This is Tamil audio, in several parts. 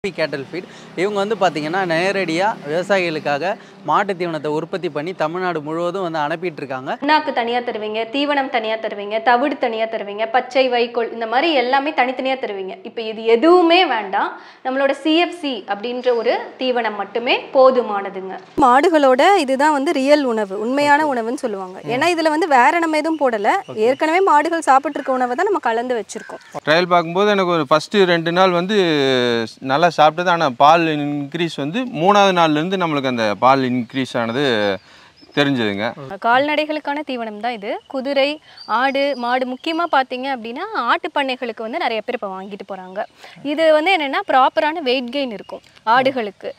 பி கேட்டல் ஃபீட் இவங்க வந்து பார்த்திங்கன்னா நேரடியாக விவசாயிகளுக்காக மாட்டுத் தீவனத்தை உற்பத்தி பண்ணி தமிழ்நாடு முழுவதும் வந்து அனுப்பிட்டு இருக்காங்க புண்ணாக்கு தனியாக தருவீங்க தீவனம் தனியாக தருவீங்க தவிடு தனியாக தருவீங்க பச்சை வைக்கோல் இந்த மாதிரி எல்லாமே தனித்தனியாக தருவீங்க இப்போ இது எதுவுமே வேண்டாம் நம்மளோட சிஎஃப்சி அப்படின்ற ஒரு தீவனம் மட்டுமே போதுமானதுங்க மாடுகளோட இதுதான் வந்து ரியல் உணவு உண்மையான உணவுன்னு சொல்லுவாங்க ஏன்னா இதுல வந்து வேற நம்ம எதுவும் போடல ஏற்கனவே மாடுகள் சாப்பிட்டு இருக்க உணவை தான் நம்ம கலந்து வச்சிருக்கோம் ட்ரையல் பார்க்கும்போது எனக்கு ஒரு ஃபஸ்ட்டு ரெண்டு நாள் வந்து நல்லா சாப்பிட்டது ஆனால் பால் இன்க்ரீஸ் வந்து மூணாவது நாள்லேருந்து நம்மளுக்கு அந்த பால் இன்க்ரீஸ் ஆனது தெரிஞ்சதுங்க கால்நடைகளுக்கான தீவனம் தான் இது குதிரை ஆடு மாடு முக்கியமாக பார்த்தீங்க அப்படின்னா ஆட்டு பண்ணைகளுக்கு வந்து நிறைய பேர் இப்போ வாங்கிட்டு போகிறாங்க இது வந்து என்னென்னா ப்ராப்பரான வெயிட் கெயின் இருக்கும் ஆடுகளுக்கு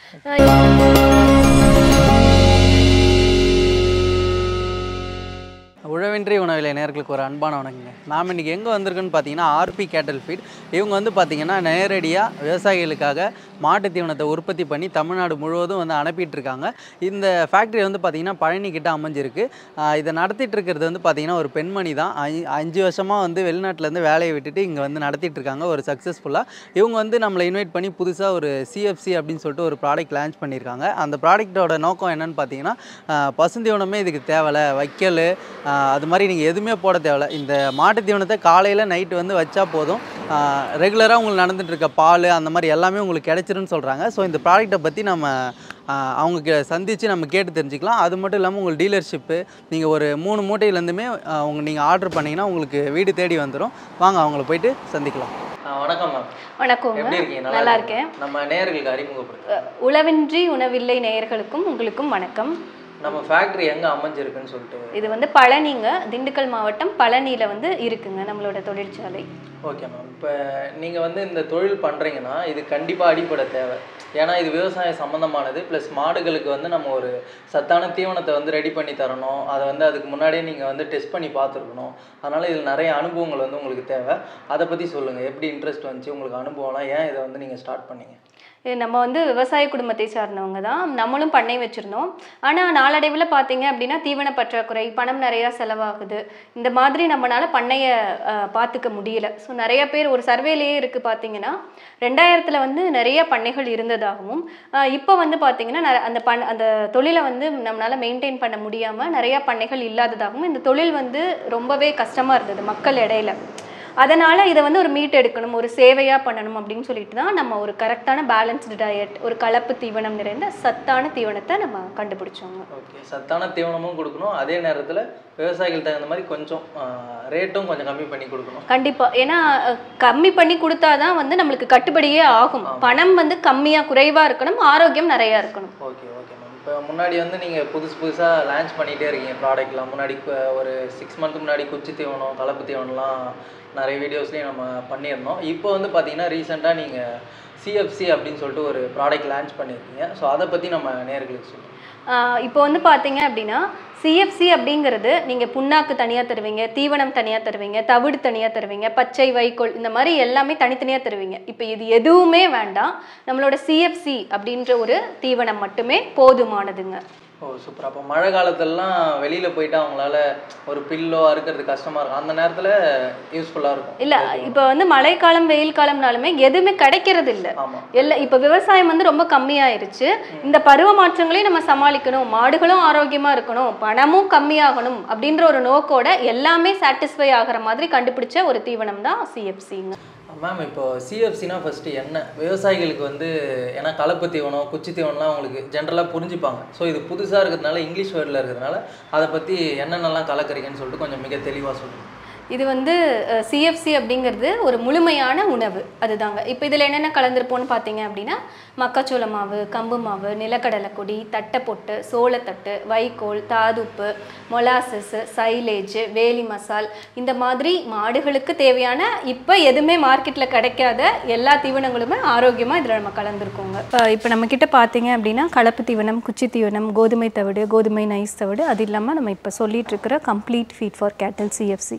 உழவின்றி உணவிலை நேர்களுக்கு ஒரு அன்பான வணக்கங்க நாம் இன்றைக்கி எங்கே வந்திருக்கோன்னு பார்த்தீங்கன்னா ஆர்பி கேட்டல் ஃபீட் இவங்க வந்து பார்த்திங்கன்னா நேரடியாக விவசாயிகளுக்காக மாட்டுத் தீவனத்தை உற்பத்தி பண்ணி தமிழ்நாடு முழுவதும் வந்து அனுப்பிட்டு இருக்காங்க இந்த ஃபேக்ட்ரி வந்து பார்த்திங்கன்னா பழனி கிட்ட அமைஞ்சிருக்கு ஆஹ் இதை நடத்திட்டு இருக்கிறது வந்து பார்த்திங்கன்னா ஒரு பெண்மணி தான் ஐ- அஞ்சு வருஷமாக வந்து வெளிநாட்டிலேருந்து வேலையை விட்டுட்டு இங்கே வந்து நடத்திட்டு இருக்காங்க ஒரு சக்ஸஸ்ஃபுல்லாக இவங்க வந்து நம்மளை இன்வைட் பண்ணி புதுசாக ஒரு சிஎஃப்சி அப்படின்னு சொல்லிட்டு ஒரு ப்ராடக்ட் லான்ச் பண்ணியிருக்காங்க அந்த ப்ராடக்ட்டோட நோக்கம் என்னன்னு பார்த்தீங்கன்னா ஆஹ் பசுந்தீவனமே இதுக்கு தேவையில்ல வைக்கல் ஆஹ் அது மாதிரி நீங்கள் எதுவுமே போட தேவையில்ல இந்த மாட்டுத் தீவனத்தை காலையில் நைட்டு வந்து வச்சா போதும் ரெகுலராக உங்களுக்கு நடந்துட்டு இருக்க பால் அந்த மாதிரி எல்லாமே உங்களுக்கு கிடைச்சிருன்னு சொல்கிறாங்க ஸோ இந்த ப்ராடக்ட்டை பற்றி நம்ம ஆஹ் அவங்க கே- சந்திச்சு நம்ம கேட்டு தெரிஞ்சுக்கலாம் அது மட்டும் இல்லாமல் உங்களுக்கு டீலர்ஷிப்பு நீங்கள் ஒரு மூணு மூட்டையிலேருந்துமே உங்க நீங்கள் ஆர்டர் பண்ணிங்கன்னா உங்களுக்கு வீடு தேடி வந்துடும் வாங்க அவங்கள போயிட்டு சந்திக்கலாம் வணக்கம் மேம் வணக்கங்க எப்படி இருக்கீங்க நல்லா இருக்கேன் நம்ம நேயர்களுக்கு அறிமுகப்படுத்து அஹ் உழவின்றி உணவில்லை நேயர்களுக்கும் உங்களுக்கும் வணக்கம் நம்ம ஃபேக்ட்ரி எங்கே அமைஞ்சிருக்குன்னு சொல்லிட்டு இது வந்து பழனிங்க திண்டுக்கல் மாவட்டம் பழனியில் வந்து இருக்குங்க நம்மளோட தொழிற்சாலை ஓகே மேம் இப்போ நீங்கள் வந்து இந்த தொழில் பண்ணுறீங்கன்னா இது கண்டிப்பாக அடிப்படை தேவை ஏன்னா இது விவசாயம் சம்மந்தமானது ப்ளஸ் மாடுகளுக்கு வந்து நம்ம ஒரு சத்தான தீவனத்தை வந்து ரெடி பண்ணி தரணும் அதை வந்து அதுக்கு முன்னாடியே நீங்கள் வந்து டெஸ்ட் பண்ணி பார்த்துருக்கணும் அதனால் இதில் நிறைய அனுபவங்கள் வந்து உங்களுக்கு தேவை அதை பற்றி சொல்லுங்கள் எப்படி இன்ட்ரெஸ்ட் வந்துச்சு உங்களுக்கு அனுபவம்லாம் ஏன் இதை வந்து நீங்கள் ஸ்டார்ட் பண்ணீங்க இது நம்ம வந்து விவசாய குடும்பத்தை சார்ந்தவங்க தான் நம்மளும் பண்ணை வச்சுருந்தோம் ஆனால் நாளடைவில் பார்த்தீங்க அப்படின்னா தீவன பற்றாக்குறை பணம் நிறையா செலவாகுது இந்த மாதிரி நம்மளால பண்ணையை அஹ், பார்த்துக்க முடியல ஸோ நிறைய பேர் ஒரு சர்வேலேயே இருக்குது பார்த்தீங்கன்னா ரெண்டாயிரத்தில் வந்து நிறைய பண்ணைகள் இருந்ததாகவும் அஹ், இப்போ வந்து பார்த்தீங்கன்னா நெ- அந்த பண் அந்த தொழிலை வந்து நம்மளால் மெயின்டைன் பண்ண முடியாமல் நிறையா பண்ணைகள் இல்லாததாகவும் இந்த தொழில் வந்து ரொம்பவே கஷ்டமாக இருந்தது மக்கள் இடையில அதனால் இதை வந்து ஒரு மீட் எடுக்கணும் ஒரு சேவையாக பண்ணணும் அப்படின்னு சொல்லிட்டு தான் நம்ம ஒரு கரெக்டான பேலன்ஸ்டு டயட் ஒரு கலப்பு தீவனம் நிறைந்த சத்தான தீவனத்தை நம்ம கண்டுபிடிச்சோங்க ஓகே சத்தான தீவனமும் கொடுக்கணும் அதே நேரத்தில் விவசாயிகள் தகுந்த மாதிரி கொஞ்சம் ரேட்டும் கொஞ்சம் கம்மி பண்ணி கொடுக்கணும் கண்டிப்பாக ஏன்னா அஹ், கம்மி பண்ணி கொடுத்தாதான் வந்து நம்மளுக்கு கட்டுப்படியே ஆகும் பணம் வந்து கம்மியாக குறைவாக இருக்கணும் ஆரோக்கியம் நிறையா இருக்கணும் ஓகே ஓகே மேம் இப்போ முன்னாடி வந்து நீங்கள் புதுசு புதுசாக லான்ச் பண்ணிகிட்டே இருக்கீங்க ப்ராடக்ட்லாம் முன்னாடி கு- ஒரு சிக்ஸ் மந்த்துக்கு முன்னாடி குச்சி தீவனம் கலப்பு தீவனம்லாம் நிறைய வீடியோஸ்லேயும் நம்ம பண்ணியிருந்தோம் இப்போ வந்து பார்த்தீங்கன்னா ரீசெண்டாக நீங்கள் சிஎஃப்சி அப்படின்னு சொல்லிட்டு ஒரு ப்ராடக்ட் லான்ச் பண்ணியிருக்கீங்க ஸோ அதை பற்றி நம்ம நேர்களுக்கு சொல்லுங்கள் ஆஹ் இப்போ வந்து பார்த்தீங்க அப்படின்னா சிஎஃப்சி அப்படிங்கிறது நீங்கள் புண்ணாக்கு தனியாக தருவீங்க தீவனம் தனியாக தருவீங்க தவிடு தனியாக தருவீங்க பச்சை வைக்கோல் இந்த மாதிரி எல்லாமே தனித்தனியாக தருவீங்க இப்போ இது எதுவுமே வேண்டாம் நம்மளோட சிஎஃப்சி அப்படின்ற ஒரு தீவனம் மட்டுமே போதுமானதுங்க ஓ சூப்பர் அப்போ மழை காலத்துலலாம் வெளியில் போயிட்டு அவங்களால ஒரு பில்லோ அறுக்கிறது கஷ்டமாக இருக்கும் அந்த நேரத்தில் யூஸ்ஃபுல்லாக இருக்கும் இல்லை இப்போ வந்து மழைக்காலம் வெயில் காலம்னாலுமே எதுவுமே கிடைக்கிறது இல்லை ஆமாம் எல்லா இப்போ விவசாயம் வந்து ரொம்ப கம்மியாயிருச்சு இந்த பருவ மாற்றங்களையும் நம்ம சமாளிக்கணும் மாடுகளும் ஆரோக்கியமா இருக்கணும் பணமும் கம்மியாகணும் அப்படின்ற ஒரு நோக்கோட எல்லாமே சாட்டிஸ்ஃபை ஆகிற மாதிரி கண்டுபிடிச்ச ஒரு தீவனம் தான் சிஎஃப்சிங்க மேம் இப்போ சிஎஃப்சினா ஃபஸ்ட்டு என்ன விவசாயிகளுக்கு வந்து ஏன்னா கலப்பு தீவனம் குச்சி தீவனம்லாம் அவங்களுக்கு ஜென்ரலாக புரிஞ்சுப்பாங்க ஸோ இது புதுசாக இருக்கிறதுனால இங்கிலீஷ் வேர்டில் இருக்கிறதுனால அதை பற்றி என்னென்னலாம் கலக்குறீங்கன்னு சொல்லிட்டு கொஞ்சம் மிக தெளிவாக சொல்லுங்கள் இது வந்து சிஎஃப்சி அப்படிங்கிறது ஒரு முழுமையான உணவு அதுதாங்க இப்போ இதில் என்னென்ன கலந்துருப்போம்னு பார்த்தீங்க அப்படின்னா மக்காச்சோள மாவு கம்பு மாவு நிலக்கடலை கொடி தட்டைப்பொட்டு சோளத்தட்டு வைக்கோல் தாதுப்பு மொலாசஸ் சைலேஜ் வேலி மசால் இந்த மாதிரி மாடுகளுக்கு தேவையான இப்போ எதுவுமே மார்க்கெட்டில் கிடைக்காத எல்லா தீவனங்களுமே ஆரோக்கியமாக இதில் நம்ம கலந்துருக்கோங்க இப்போ இப்போ நம்மக்கிட்ட பார்த்தீங்க அப்படின்னா கலப்பு தீவனம் குச்சி தீவனம் கோதுமை தவிடு கோதுமை நைஸ் தவிடு அது இல்லாமல் நம்ம இப்போ சொல்லிட்டு இருக்கிற complete feed for cattle CFC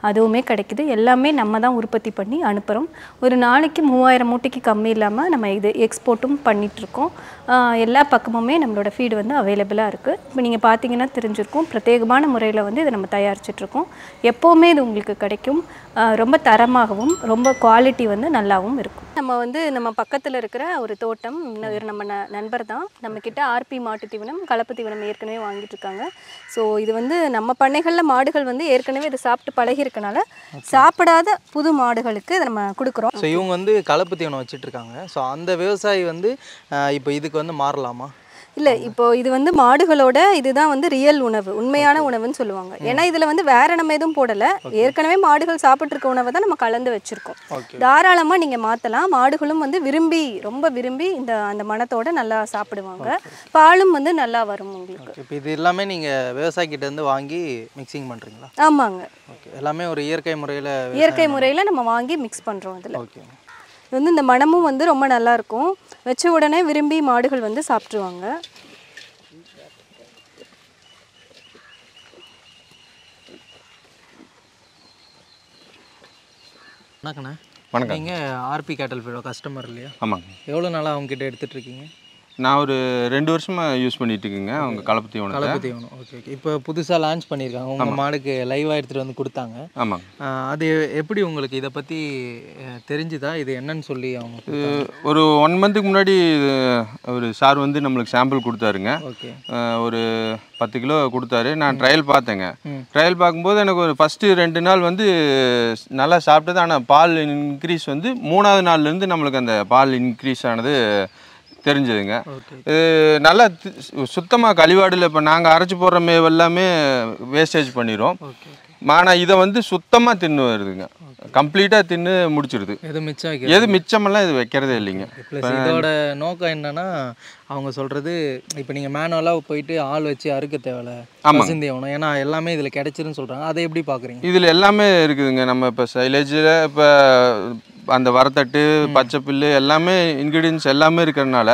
அதுவுமே கிடைக்குது எல்லாமே நம்ம தான் உற்பத்தி பண்ணி அனுப்புகிறோம் ஒரு நாளைக்கு மூவாயிரம் மூட்டைக்கு கம்மி இல்லாமல் நம்ம இது எக்ஸ்போர்ட்டும் பண்ணிகிட்ருக்கோம் எல்லா பக்கமுமே நம்மளோட ஃபீடு வந்து அவைலபிளாக இருக்குது இப்போ நீங்கள் பார்த்தீங்கன்னா தெரிஞ்சிருக்கும் பிரத்யேகமான முறையில் வந்து இதை நம்ம தயாரிச்சிட்ருக்கோம் எப்போவுமே இது உங்களுக்கு கிடைக்கும் ஆஹ் ரொம்ப தரமாகவும் ரொம்ப குவாலிட்டி வந்து நல்லாவும் இருக்கும் நம்ம வந்து நம்ம பக்கத்தில் இருக்கிற ஒரு தோட்டம் இன்னொரு நம்ம ந நண்பர் தான் நம்மக்கிட்ட ஆர்பி மாட்டு தீவனம் கலப்பு தீவனம் ஏற்கனவே வாங்கிட்டு இருக்காங்க ஸோ இது வந்து நம்ம பண்ணைகளில் மாடுகள் வந்து ஏற்கனவே இதை சாப்பிட்டு பழகிருக்கனால சாப்பிடாத புது மாடுகளுக்கு இதை நம்ம கொடுக்குறோம் ஸோ இவங்க வந்து கலப்பு தீவனம் வச்சுட்டு இருக்காங்க ஸோ அந்த விவசாயி வந்து அஹ், இப்போ இதுக்கு வந்து மாறலாமா இல்லை இப்போ இது வந்து மாடுகளோட இதுதான் வந்து ரியல் உணவு உண்மையான உணவுன்னு சொல்லுவாங்க ஏன்னா இதில் வந்து வேற நம்ம எதுவும் போடலை ஏற்கனவே மாடுகள் சாப்பிட்டு இருக்க உணவை தான் நம்ம கலந்து வச்சிருக்கோம் ஓகே தாராளமாக நீங்கள் மாற்றலாம் மாடுகளும் வந்து விரும்பி ரொம்ப விரும்பி இந்த அந்த மணத்தோட நல்லா சாப்பிடுவாங்க பாலும் வந்து நல்லா வரும் உங்களுக்கு ஓகே இப்போ இது எல்லாமே நீங்கள் விவசாயிக்கிட்ட இருந்து வாங்கி மிக்சிங் பண்ணுறீங்களா ஆமாங்க ஓகே எல்லாமே ஒரு இயற்கை முறையில் இயற்கை முறையில் நம்ம வாங்கி மிக்ஸ் பண்ணுறோம் அதில் ஓகே இது வந்து இந்த மணமும் வந்து ரொம்ப நல்லா இருக்கும் வச்ச உடனே விரும்பி மாடுகள் வந்து சாப்பிட்ருவாங்க வணக்கண்ணே வணக்கம் நீங்கள் ஆர்பி கேட்டல் ஃபீடோ கஸ்டமர் இல்லையா ஆமாங்க எவ்வளோ நாளாக அவங்க கிட்ட எடுத்துட்டு இருக்கீங்க நான் ஒரு ரெண்டு வருஷமாக யூஸ் பண்ணிட்டு இருக்கேங்க அவங்க கலப்பு தீவனத்தை கலப்பு தீவனம் ஓகே ஓகே இப்போ புதுசாக லான்ச் பண்ணியிருக்காங்க உங்கள் மாடுக்கு லைவாக எடுத்துகிட்டு வந்து கொடுத்தாங்க ஆமாங்க ஆஹ் அது எப்படி உங்களுக்கு இதை பற்றி தெரிஞ்சுதா இது என்னன்னு சொல்லி அவங்க இது ஒரு ஒன் மந்த்துக்கு முன்னாடி இது ஒரு சார் வந்து நம்மளுக்கு சாம்பிள் கொடுத்தாருங்க ஓகே அஹ் ஒரு பத்து கிலோ கொடுத்தாரு நான் ட்ரையல் பார்த்தேங்க ட்ரையல் பார்க்கும்போது எனக்கு ஒரு ஃபஸ்ட்டு ரெண்டு நாள் வந்து நல்லா சாப்பிட்டது ஆனால் பால் இன்க்ரீஸ் வந்து மூணாவது நாள்லேருந்து நம்மளுக்கு அந்த பால் இன்க்ரீஸ் ஆனது தெரிஞ்சதுங்க ஓகே இது நல்லா சுத்தமாக கழிவாடில் இப்போ நாங்கள் அரைச்சி போடுற மேவ் எல்லாமே வேஸ்டேஜ் பண்ணிடும் ஓகே ஆனால் இதை வந்து சுத்தமாக தின்னு வருதுங்க கம்ப்ளீட்டாக தின்னு முடிச்சிடுது எது மிச்சம் வைக்கிறது எது மிச்சமெல்லாம் இது வைக்கிறதே இல்லைங்க ப்ளஸ் இதோட நோக்கம் என்னன்னா அவங்க சொல்றது இப்போ நீங்கள் மேனுவலாக போயிட்டு ஆள் வச்சு அறுக்க தேவையில்ல பசுந்தேவனம் ஏன்னா எல்லாமே இதில் கிடைச்சிருன்னு சொல்கிறாங்க அதை எப்படி பார்க்குறீங்க இதில் எல்லாமே இருக்குதுங்க நம்ம இப்போ சைலேஜில் இப்போ அந்த வரத்தட்டு பச்சை புல்லு எல்லாமே இன்க்ரீடியன்ஸ் எல்லாமே இருக்கிறதுனால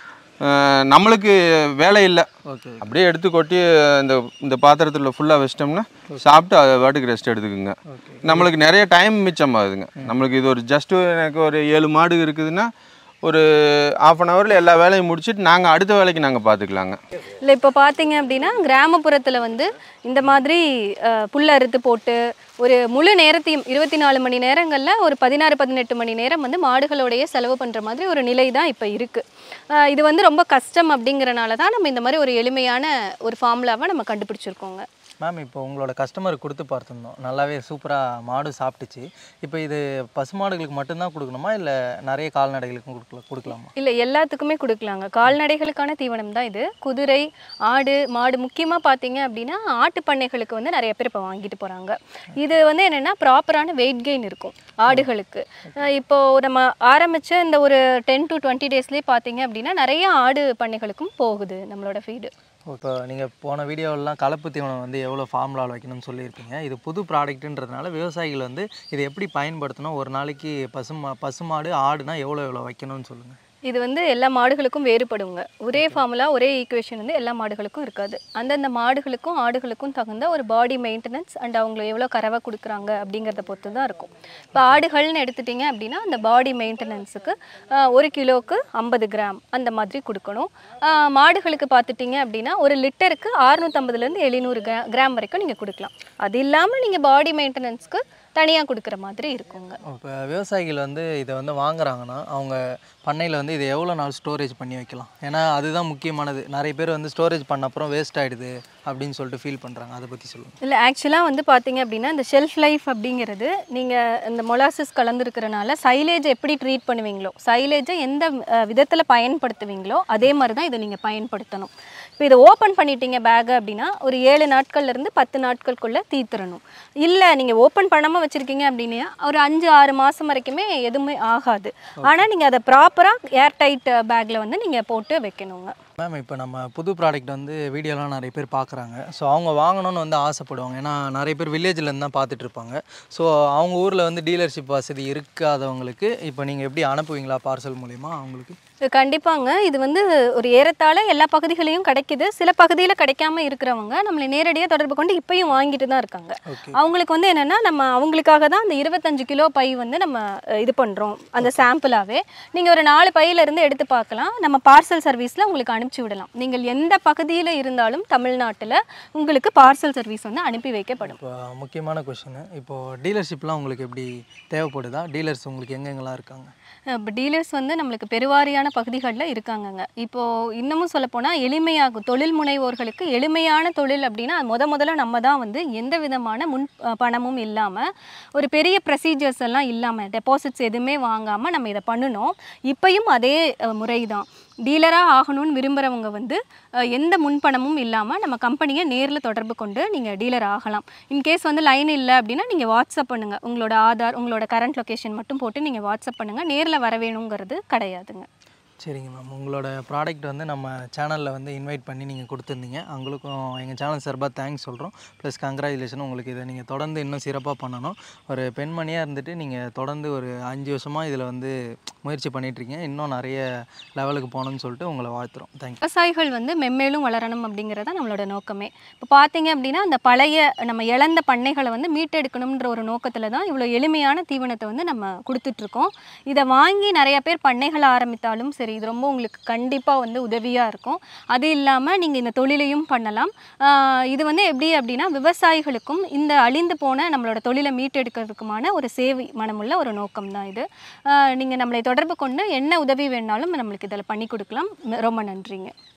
அஹ், நம்மளுக்கு வேலை இல்லை ஓகே அப்படியே எடுத்து கொட்டி இந்த இந்த பாத்திரத்தில் ஃபுல்லாக வச்சிட்டோம்னா சாப்பிட்டு அது பாட்டுக்கு ரெஸ்ட் எடுத்துக்குங்க ஓகே நம்மளுக்கு நிறைய டைம் மிச்சமாகுதுங்க நம்மளுக்கு இது ஒரு ஜஸ்ட்டு எனக்கு ஒரு ஏழு மாடு இருக்குதுன்னா ஒரு ஆஃப் அன் ஹவரில் எல்லா வேலையும் முடிச்சுட்டு நாங்கள் அடுத்த வேலைக்கு நாங்கள் பார்த்துக்கலாங்க இல்லை இப்போ பார்த்தீங்க அப்படின்னா கிராமப்புறத்தில் வந்து இந்த மாதிரி அஹ், புல் அறுத்து போட்டு ஒரு முழு நேரத்தையும் இருபத்தி நாலு மணி நேரங்களில் ஒரு பதினாறு பதினெட்டு மணி நேரம் வந்து மாடுகளோடையே செலவு பண்ணுற மாதிரி ஒரு நிலை தான் இப்போ இருக்குது இது வந்து ரொம்ப கஷ்டம் அப்படிங்கிறனால தான் நம்ம இந்த மாதிரி ஒரு எளிமையான ஒரு ஃபார்முலாவை நம்ம கண்டுபிடிச்சிருக்கோங்க மேம் இப்போ உங்களோட கஸ்டமருக்கு கொடுத்து பார்த்துருந்தோம் நல்லாவே சூப்பராக மாடு சாப்பிட்டுச்சு இப்போ இது பசுமாடுகளுக்கு மட்டும்தான் கொடுக்கணுமா இல்லை நிறைய கால்நடைகளுக்கும் கொடுக்கல கொடுக்கலாமா இல்லை எல்லாத்துக்குமே கொடுக்கலாங்க கால்நடைகளுக்கான தீவனம் தான் இது குதிரை ஆடு மாடு முக்கியமாக பார்த்தீங்க அப்படின்னா ஆட்டு பண்ணைகளுக்கு வந்து நிறைய பேர் இப்போ வாங்கிட்டு போகிறாங்க இது வந்து என்னென்னா ப்ராப்பரான வெயிட் கெயின் இருக்கும் ஆடுகளுக்கு அஹ் இப்போ நம்ம ஆரம்பித்த இந்த ஒரு டென் டு டுவெண்ட்டி டேஸ்லேயே பார்த்தீங்க அப்படின்னா நிறைய ஆடு பண்ணைகளுக்கும் போகுது நம்மளோட ஃபீடு இப்போ நீங்கள் போன வீடியோவெல்லாம் கலப்பு தீவனம் வந்து எவ்வளோ ஃபார்முலாவில் வைக்கணும்னு சொல்லியிருப்பீங்க இது புது ப்ராடக்ட்டுன்றதுனால விவசாயிகள் வந்து இதை எப்படி பயன்படுத்தணும் ஒரு நாளைக்கு பசுமா பசுமாடு ஆடுனா எவ்வளோ எவ்வளோ வைக்கணும்னு சொல்லுங்கள் இது வந்து எல்லா மாடுகளுக்கும் வேறுபடுங்க ஒரே ஃபார்முலா ஒரே ஈக்குவேஷன் வந்து எல்லா மாடுகளுக்கும் இருக்காது அந்தந்த மாடுகளுக்கும் ஆடுகளுக்கும் தகுந்த ஒரு பாடி மெயின்டெனன்ஸ் அண்ட் அவங்க எவ்வளோ கறவை கொடுக்குறாங்க அப்படிங்கிறத பொறுத்து தான் இருக்கும் இப்போ ஆடுகள்னு எடுத்துட்டிங்க அப்படின்னா அந்த பாடி மெயின்டெனன்ஸுக்கு ஒரு கிலோவுக்கு ஐம்பது கிராம் அந்த மாதிரி கொடுக்கணும் ஆஹ் மாடுகளுக்கு பார்த்துட்டிங்க அப்படின்னா ஒரு லிட்டருக்கு அறுநூற்றம்பதுலேருந்து எழுநூறு கிரா கிராம் வரைக்கும் நீங்கள் கொடுக்கலாம் அது இல்லாமல் நீங்கள் பாடி மெயின்டெனன்ஸ்க்கு தனியாக கொடுக்குற மாதிரி இருக்குங்க இப்போ விவசாயிகள் வந்து இதை வந்து வாங்குறாங்கன்னா அவங்க பண்ணையில் வந்து இதை எவ்வளோ நாள் ஸ்டோரேஜ் பண்ணி வைக்கலாம் ஏன்னா அதுதான் முக்கியமானது நிறைய பேர் வந்து ஸ்டோரேஜ் பண்ண அப்புறம் வேஸ்ட் ஆகிடுது அப்படின்னு சொல்லிட்டு ஃபீல் பண்ணுறாங்க அதை பற்றி சொல்லுங்கள் இல்லை ஆக்சுவலாக வந்து பார்த்தீங்க அப்படின்னா இந்த ஷெல்ஃப் லைஃப் அப்படிங்கிறது நீங்கள் இந்த மொலாசஸ் கலந்துருக்கிறனால சைலேஜ் எப்படி ட்ரீட் பண்ணுவீங்களோ சைலேஜை எந்த விதத்தில் பயன்படுத்துவீங்களோ அதே மாதிரி தான் இதை நீங்கள் பயன்படுத்தணும் இப்போ இதை ஓப்பன் பண்ணிட்டீங்க பேக் அப்படின்னா ஒரு ஏழு நாட்கள்ல இருந்து பத்து நாட்களுக்குள்ளே தீத்துறணும் இல்லை நீங்கள் ஓப்பன் பண்ணாமல் வச்சுருக்கீங்க அப்படின்னா ஒரு அஞ்சு ஆறு மாதம் வரைக்குமே எதுவுமே ஆகாது ஆனால் நீங்கள் அதை ப்ராப்பராக ஏர்டைட் பேக்கில் வந்து நீங்கள் போட்டு வைக்கணுங்க மேம் இப்போ நம்ம புது ப்ராடக்ட் வந்து வீடியோலாம் நிறைய பேர் பார்க்குறாங்க ஸோ அவங்க வாங்கணும்னு வந்து ஆசைப்படுவாங்க ஏன்னா நிறைய பேர் வில்லேஜ்லேருந்து தான் பார்த்துட்டு இருப்பாங்க ஸோ அவங்க ஊரில் வந்து டீலர்ஷிப் வசதி இருக்காதவங்களுக்கு இப்போ நீங்கள் எப்படி அனுப்புவீங்களா பார்சல் மூலிமா அவங்களுக்கு இது கண்டிப்பாங்க இது வந்து ஒரு ஏறத்தாழ எல்லா பகுதிகளையும் கிடைக்க கிடைக்குது சில பகுதியில் கிடைக்காம இருக்கிறவங்க நம்மளை நேரடியாக தொடர்பு கொண்டு இப்பயும் வாங்கிட்டு தான் இருக்காங்க ஓகே அவங்களுக்கு வந்து என்னென்னா நம்ம அவங்களுக்காக தான் அந்த இருபத்தஞ்சு கிலோ பை வந்து நம்ம அஹ், இது பண்ணுறோம் அந்த சாம்பிளாகவே நீங்கள் ஒரு நாலு பையிலேருந்து எடுத்து பார்க்கலாம் நம்ம பார்சல் சர்வீஸில் உங்களுக்கு அனுப்பிச்சி விடலாம் நீங்கள் எந்த பகுதியில் இருந்தாலும் தமிழ்நாட்டில் உங்களுக்கு பார்சல் சர்வீஸ் வந்து அனுப்பி வைக்கப்படும் இப்போ முக்கியமான கொஷின் இப்போது டீலர்ஷிப்லாம் உங்களுக்கு எப்படி தேவைப்படுதா டீலர்ஸ் உங்களுக்கு எங்கெங்கெல்லாம் இருக்காங்க இப்போ டீலர்ஸ் வந்து நம்மளுக்கு பெருவாரியான பகுதிகளில் இருக்காங்கங்க இப்போது இன்னமும் சொல்லப்போனால் எளிமையாகும் தொழில் முனைவோர்களுக்கு எளிமையான தொழில் அப்படின்னா அது முத முதல்ல நம்ம தான் வந்து எந்த விதமான முன் அஹ், பணமும் இல்லாமல் ஒரு பெரிய ப்ரொசீஜர்ஸ் எல்லாம் இல்லாமல் டெபாசிட்ஸ் எதுவுமே வாங்காமல் நம்ம இதை பண்ணணும் இப்பயும் அதே முறை தான் டீலராக ஆகணும்னு விரும்புகிறவங்க வந்து அஹ், எந்த முன்பணமும் இல்லாமல் நம்ம கம்பெனியை நேரில் தொடர்பு கொண்டு நீங்கள் டீலர் ஆகலாம் இன்கேஸ் வந்து லைன் இல்லை அப்படின்னா நீங்கள் வாட்ஸ்அப் பண்ணுங்கள் உங்களோட ஆதார் உங்களோட கரண்ட் லொகேஷன் மட்டும் போட்டு நீங்கள் வாட்ஸ்அப் பண்ணுங்கள் நேரில் வர வேணுங்கிறது கிடையாதுங்க சரிங்க மேம் உங்களோட ப்ராடக்ட் வந்து நம்ம சேனலில் வந்து இன்வைட் பண்ணி நீங்கள் கொடுத்துருந்தீங்க அவங்களுக்கும் எங்கள் சேனல் சார்பாக தேங்க்ஸ் சொல்கிறோம் ப்ளஸ் கங்க்ராச்சுலேஷன் உங்களுக்கு இதை நீங்கள் தொடர்ந்து இன்னும் சிறப்பாக பண்ணணும் ஒரு பெண்மணியாக இருந்துட்டு நீங்கள் தொடர்ந்து ஒரு அஞ்சு வருஷமாக இதில் வந்து முயற்சி பண்ணிகிட்ருக்கீங்க இன்னும் நிறைய லெவலுக்கு போகணும்னு சொல்லிட்டு உங்களை வாழ்த்துறோம் தேங்க்யூ விவசாயிகள் வந்து மென்மேலும் வளரணும் அப்படிங்கிறத நம்மளோட நோக்கமே இப்போ பார்த்தீங்க அப்படின்னா அந்த பழைய நம்ம இழந்த பண்ணைகளை வந்து மீட்டெடுக்கணுன்ற ஒரு நோக்கத்தில் தான் இவ்வளோ எளிமையான தீவனத்தை வந்து நம்ம கொடுத்துட்ருக்கோம் இதை வாங்கி நிறைய பேர் பண்ணைகள் ஆரம்பித்தாலும் சரி இது ரொம்ப உங்களுக்கு கண்டிப்பாக வந்து உதவியாக இருக்கும் அது இல்லாமல் நீங்கள் இந்த தொழிலையும் பண்ணலாம் ஆஹ் இது வந்து எப்படி அப்படின்னா விவசாயிகளுக்கும் இந்த அழிந்து போன நம்மளோட தொழிலை மீட்டெடுக்கிறதுக்குமான ஒரு சேவை மனமுள்ள ஒரு நோக்கம் தான் இது நீங்கள் நம்மளை தொடர்பு கொண்டு என்ன உதவி வேணாலும் நம்மளுக்கு இதில் பண்ணி கொடுக்கலாம் ரொம்ப நன்றிங்க